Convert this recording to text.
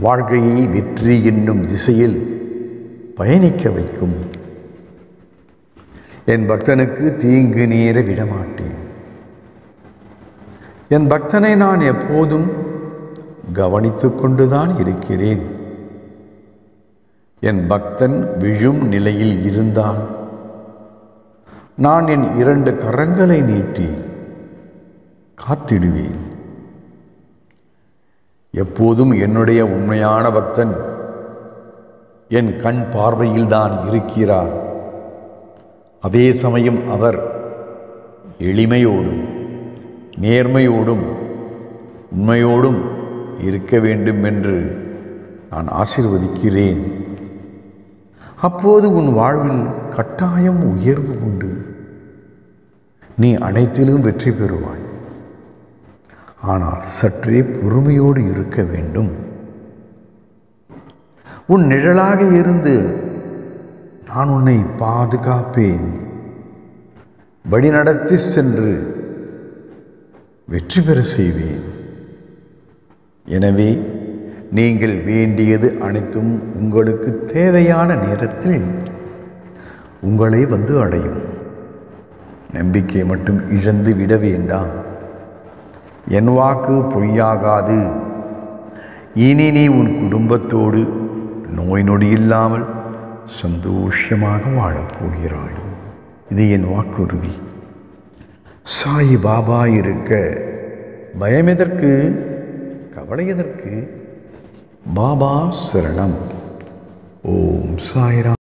வாழ்க்கையை வெற்றி என்னும் திசையில் பயணிக்க வைக்கும் என் பக்தனுக்கு தீங்கு நேர விடமாட்டேன் என் பக்தனை நான் எப்போதும் கவனித்துக் கொண்டுதான் இருக்கிறேன் என் பக்தன் விழும் நிலையில் இருந்தால் நான் என் இரண்டு கரங்களை நீட்டி காத்திடுவேன் எப்போதும் என்னுடைய உண்மையான பக்தன் என் கண் பார்வையில்தான் இருக்கிறார் அதே சமயம் அவர் எளிமையோடும் நேர்மையோடும் உண்மையோடும் இருக்க வேண்டும் என்று நான் ஆசீர்வதிக்கிறேன் அப்போது உன் வாழ்வில் கட்டாயம் உயர்வு உண்டு நீ அனைத்திலும் வெற்றி பெறுவாய் ஆனால் சற்றே பொறுமையோடு இருக்க வேண்டும் உன் நிழலாக இருந்து நான் உன்னை பாதுகாப்பேன் வழிநடத்தி சென்று வெற்றி பெற செய்வேன் எனவே நீங்கள் வேண்டியது அனைத்தும் உங்களுக்கு தேவையான நேரத்தில் உங்களை வந்து அடையும் நம்பிக்கை மட்டும் இழந்து விட வேண்டாம் என் வாக்கு பொய்யாகாது இனி நீ உன் குடும்பத்தோடு நோய் நொடி இல்லாமல் சந்தோஷமாக வாழப் போகிறாய் இது என் வாக்குறுதி சாய் பாபா இருக்க பயம் எதற்கு கவலை எதற்கு பாபா சரணம் ஓம் சாய்ராம்